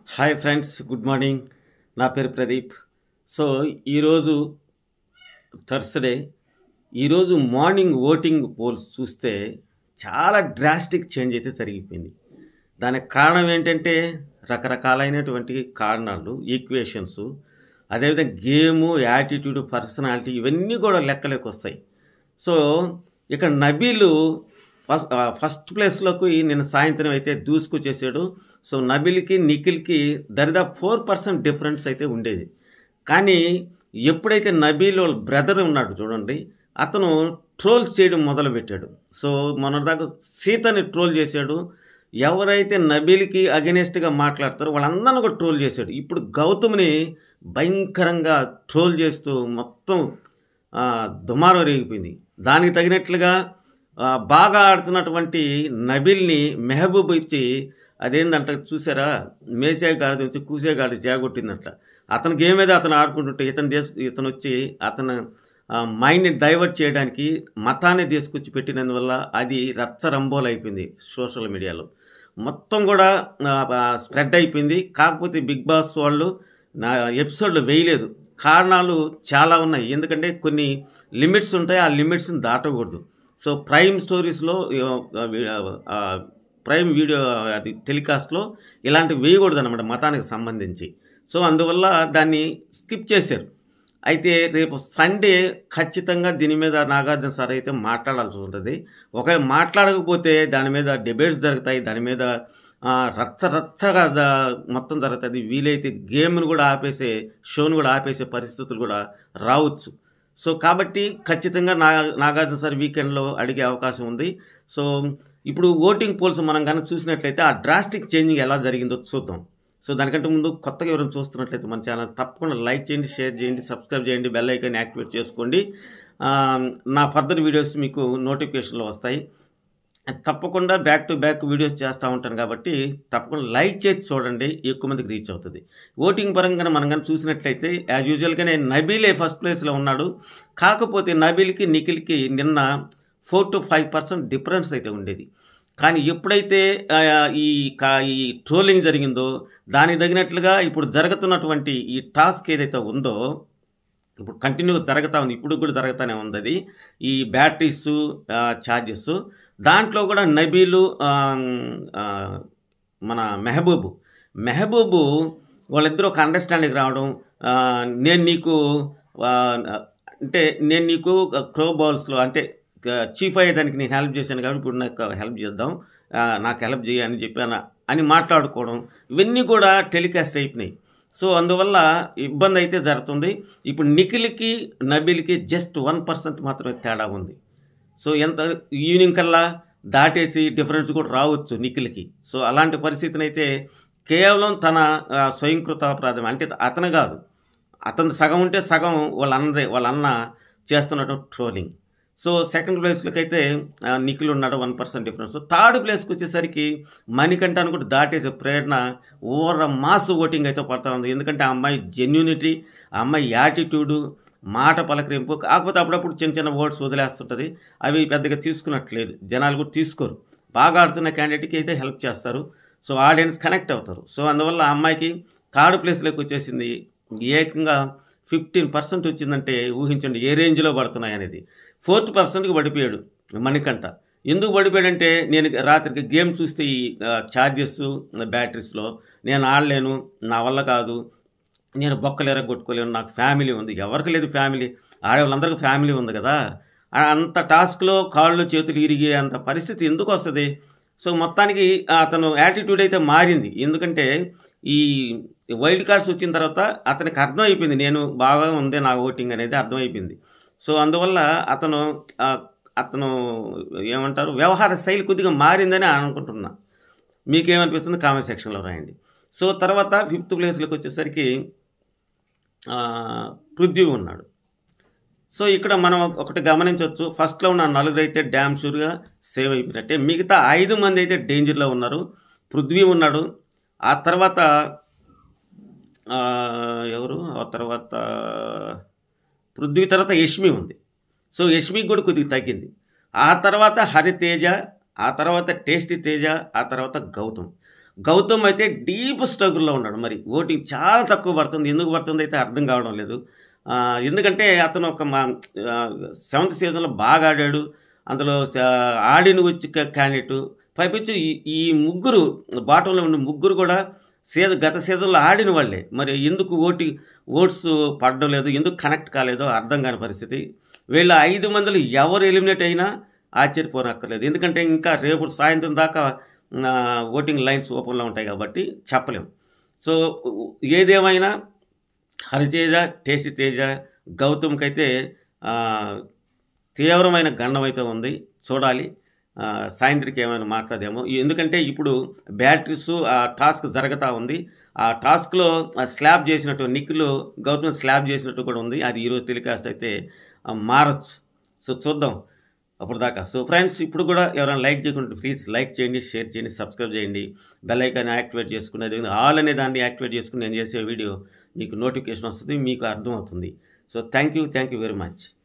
hi friends good morning నా పేరు Pradeep so ఈరోజు థర్స్డే ఈరోజు మార్నింగ్ ఓటింగ్ పోల్స్ చూస్తే చాలా డ్రాస్టిక్ చేంజ్ అయితే జరిగిపోయింది దానికి కారణం ఏంటంటే రకరకాలైనటువంటి కారణాలు ఈక్వేషన్స్ అదేవిధంగా గేము యాటిట్యూడ్ పర్సనాలిటీ ఇవన్నీ కూడా లెక్కలోకి వస్తాయి సో ఇక్కడ నబీలు ఫస్ట్ ఫస్ట్ ప్లేస్లోకి నిన్న సాయంత్రం అయితే దూసుకొచ్చేసాడు సో నబిల్కి నిఖిల్కి దరిదాపు ఫోర్ పర్సెంట్ డిఫరెన్స్ అయితే ఉండేది కానీ ఎప్పుడైతే నబీల్ వాళ్ళ బ్రదర్ ఉన్నాడు చూడండి అతను ట్రోల్స్ చేయడం మొదలుపెట్టాడు సో మొన్నటిదాకా సీతని ట్రోల్ చేశాడు ఎవరైతే నబీల్కి అగెనిస్ట్గా మాట్లాడతారో వాళ్ళందరినీ కూడా ట్రోల్ చేశాడు ఇప్పుడు గౌతమ్ని భయంకరంగా ట్రోల్ చేస్తూ మొత్తం ఆ, దుమారం రేగిపోయింది దానికి తగినట్లుగా ఆ, బాగా ఆడుతున్నటువంటి నబిల్ని మెహబూబ్ ఇచ్చి అదేందంట చూసారా మేసే గాడి వచ్చి కూసే గాడి చేగొట్టిందట్ల అతని గేమ్ మీద అతను ఆడుకుంటుంటే ఇతను దేశ ఇతను వచ్చి అతను మైండ్ని డైవర్ట్ చేయడానికి మతాన్ని తీసుకొచ్చి పెట్టినందువల్ల అది రచ్చరంబోలు అయిపోయింది సోషల్ మీడియాలో మొత్తం కూడా స్ప్రెడ్ అయిపోయింది కాకపోతే బిగ్ బాస్ వాళ్ళు నా ఎపిసోడ్లు వేయలేదు కారణాలు చాలా ఉన్నాయి ఎందుకంటే కొన్ని లిమిట్స్ ఉంటాయి ఆ లిమిట్స్ని దాటకూడదు సో ప్రైమ్ స్టోరీస్లో ప్రైమ్ వీడియో అది టెలికాస్ట్లో ఇలాంటివి వేయకూడదు అనమాట మతానికి సంబంధించి సో అందువల్ల దాన్ని స్కిప్ చేశారు అయితే రేపు సండే ఖచ్చితంగా దీని మీద నాగార్జున సార్ అయితే మాట్లాడాల్సి ఉంటుంది ఒకవేళ మాట్లాడకపోతే దాని మీద డిబేట్స్ జరుగుతాయి దాని మీద ఆ, రచ్చ రచ్చగా ద- మొత్తం జరుగుతుంది వీలైతే గేమ్ను కూడా ఆపేసే షోను కూడా ఆపేసే పరిస్థితులు కూడా రావచ్చు సో కాబట్టి ఖచ్చితంగా నా నాగార్జున సార్ వీకెండ్లో అడిగే అవకాశం ఉంది సో ఇప్పుడు ఓటింగ్ పోల్స్ మనం కనుక చూసినట్లయితే ఆ డ్రాస్టిక్ చేంజింగ్ ఎలా జరిగిందో చూద్దాం సో దానికంటే ముందు కొత్తగా ఎవరైనా చూస్తున్నట్లయితే మన ఛానల్ తప్పకుండా లైక్ చేయండి షేర్ చేయండి సబ్స్క్రైబ్ చేయండి బెల్ ఐకాన్ యాక్టివేట్ చేసుకోండి ఆ, నా ఫర్దర్ వీడియోస్ మీకు నోటిఫికేషన్లో వస్తాయి తప్పకుండా బ్యాక్ టు బ్యాక్ వీడియోస్ చేస్తూ ఉంటాను కాబట్టి తప్పకుండా లైక్ చేసి చూడండి ఎక్కువ మందికి రీచ్ అవుతుంది ఓటింగ్ పరంగా మనం కానీ చూసినట్లయితే యాజ్ యూజువల్గానే నబీలే ఫస్ట్ ప్లేస్లో ఉన్నాడు కాకపోతే నబీల్కి నిఖిల్కి నిన్న four to five percent difference అయితే ఉండేది కానీ ఎప్పుడైతే ఆ, ఈ కా- ఈ ట్రోలింగ్ జరిగిందో దానికి తగినట్లుగా ఇప్పుడు జరుగుతున్నటువంటి ఈ టాస్క్ ఏదైతే ఉందో ఇప్పుడు కంటిన్యూగా జరుగుతూ ఉంది ఇప్పుడు కూడా జరుగుతూనే ఉంది అది ఈ బ్యాటరీస్ ఛార్జెస్ దాంట్లో కూడా నబీలు ఆ, ఆ, మన మెహబూబు మెహబూబు వాళ్ళిద్దరూ ఒక అండర్స్టాండింగ్ రావడం ఆ, నేను నీకు ఆ, అంటే నేను నీకు క్రో బాల్స్లో అంటే చీఫ్ అయ్యేదానికి నేను హెల్ప్ చేశాను కాబట్టి ఇప్పుడు నాకు హెల్ప్ చేద్దాం ఆ, నాకు హెల్ప్ చేయని చెప్పాను అని మాట్లాడుకోవడం ఇవన్నీ కూడా టెలికాస్ట్ అయిపోయినాయి సో అందువల్ల ఇబ్బంది అయితే జరుగుతుంది ఇప్పుడు నిఖిల్కి నబిల్కి జస్ట్ వన్ పర్సెంట్ మాత్రమే తేడా ఉంది సో ఎంత ఈవినింగ్ కల్లా దాటేసి డిఫరెన్స్ కూడా రావచ్చు నిఖిల్కి సో అలాంటి పరిస్థితిని అయితే కేవలం తన ఆ, స్వయంకృతాపరాధం అంటే అతను కాదు అతను సగం ఉంటే సగం వాళ్ళ అన్నదే వాళ్ళ అన్న చేస్తున్నట్టు ట్రోలింగ్ సో సెకండ్ ప్లేస్లోకి అయితే ఆ, నిఖిల్ ఉన్నాడు వన్ పర్సెంట్ డిఫరెన్స్ థర్డ్ ప్లేస్కి వచ్చేసరికి మణికంఠాన్ని కూడా దాటేసే ప్రేరణ ఓవర్ మాస్ ఓటింగ్ అయితే పడతా ఉంది ఎందుకంటే ఆ అమ్మాయి జెన్యూనిటీ ఆ అమ్మాయి యాటిట్యూడు మాట పలకరింపు కాకపోతే అప్పుడప్పుడు చిన్న చిన్న ఓట్స్ వదిలేస్తుంటుంది అవి పెద్దగా తీసుకున్నట్లేదు జనాలు కూడా తీసుకోరు బాగా ఆడుతున్న క్యాండిడేట్కి అయితే హెల్ప్ చేస్తారు సో ఆడియన్స్ కనెక్ట్ అవుతారు సో అందువల్ల ఆ అమ్మాయికి థర్డ్ ప్లేస్లోకి వచ్చేసింది ఏకంగా ఫిఫ్టీన్ పర్సెంట్ వచ్చిందంటే ఊహించండి ఏ రేంజ్లో పడుతున్నాయి అనేది ఫోర్త్ పర్సెంట్కి పడిపోయాడు మణికంఠ ఎందుకు పడిపోయాడంటే నేను రాత్రికి గేమ్ చూస్తే ఈ ఛార్జెస్ బ్యాటరీస్లో నేను ఆడలేను నా వల్ల కాదు నేను బొక్కలు ఎరగొట్టుకోలేను నాకు ఫ్యామిలీ ఉంది ఎవరికి లేదు ఫ్యామిలీ ఆడవాళ్ళందరికీ ఫ్యామిలీ ఉంది కదా ఆ అంత టాస్క్లో కాళ్ళు చేతులు ఇరిగే అంత పరిస్థితి ఎందుకు వస్తుంది సో మొత్తానికి అతను యాటిట్యూడ్ అయితే మారింది ఎందుకంటే ఈ వైల్డ్ కార్డ్స్ వచ్చిన తర్వాత అతనికి అర్థమైపోయింది నేను బాగా ఉంది నా ఓటింగ్ అనేది అర్థమైపోయింది సో అందువల్ల అతను ఆ, అతను ఏమంటారు వ్యవహార శైలి కొద్దిగా మారిందని అనుకుంటున్నా మీకేమనిపిస్తుంది కామెంట్ సెక్షన్లో రాయండి సో తర్వాత ఫిఫ్త్ ప్లేస్లోకి వచ్చేసరికి ఆ, పృథ్వీ ఉన్నాడు సో ఇక్కడ మనం ఒకటి గమనించవచ్చు ఫస్ట్లో ఉన్న నలుగురు అయితే డ్యామ్ షూర్గా సేవ్ అయిపోయినట్టే మిగతా ఐదు మంది అయితే డేంజర్లో ఉన్నారు పృథ్వీ ఉన్నాడు ఆ తర్వాత ఆ, ఎవరు ఆ తర్వాత పృథ్వీ తర్వాత యష్మి ఉంది సో యష్మికి కూడా కొద్దిగా తగ్గింది ఆ తర్వాత హరితేజ ఆ తర్వాత టేస్టీ తేజ ఆ తర్వాత గౌతమ్ గౌతమ్ అయితే డీప్ స్ట్రగుల్లో ఉన్నాడు మరి ఓటింగ్ చాలా తక్కువ పడుతుంది ఎందుకు పడుతుంది అయితే అర్థం కావడం లేదు ఆ, ఎందుకంటే అతను ఒక మా సెవెంత్ సీజన్లో బాగా ఆడాడు అందులో స- ఆడిన వచ్చి క్యాండిడేట్ పైపించి ఈ ఈ ముగ్గురు బాటంలో ఉన్న ముగ్గురు కూడా సీజన్ గత సీజన్లో ఆడిన వాళ్ళే మరి ఎందుకు ఓటి ఓట్స్ పడడం లేదు ఎందుకు కనెక్ట్ కాలేదో అర్థం కాని పరిస్థితి వీళ్ళ ఐదు మందిలో ఎవరు ఎలిమినేట్ అయినా ఆశ్చర్యపోనక్కర్లేదు ఎందుకంటే ఇంకా రేపు సాయంత్రం దాకా ఆ, ఓటింగ్ లైన్స్ ఓపెన్లో ఉంటాయి కాబట్టి చెప్పలేం సో ఏదేమైనా హరితేజ టేసి తేజ గౌతమ్కి అయితే ఆ, తీవ్రమైన గండం అయితే ఉంది చూడాలి ఆ, సాయంత్రికి ఏమైనా మాట్లాడేమో ఎందుకంటే ఇప్పుడు బ్యాటరీస్ ఆ టాస్క్ జరుగుతూ ఉంది ఆ టాస్క్లో ఆ స్లాబ్ చేసినట్టు నిక్కులు గౌతమ్ స్లాబ్ చేసినట్టు కూడా ఉంది అది ఈరోజు టెలికాస్ట్ అయితే ఆ, మారచ్చు సో చూద్దాం అప్పుడు దాకా సో ఫ్రెండ్స్ ఇప్పుడు కూడా ఎవరైనా లైక్ చేయకుంటే ప్లీజ్ లైక్ చేయండి షేర్ చేయండి సబ్స్క్రైబ్ చేయండి బెల్ ఐకాన్ యాక్టివేట్ చేసుకునేది ఆల్ అనే దాన్ని యాక్టివేట్ చేసుకుని నేను చేసే వీడియో మీకు నోటిఫికేషన్ వస్తుంది మీకు అర్థమవుతుంది so thank you thank you very much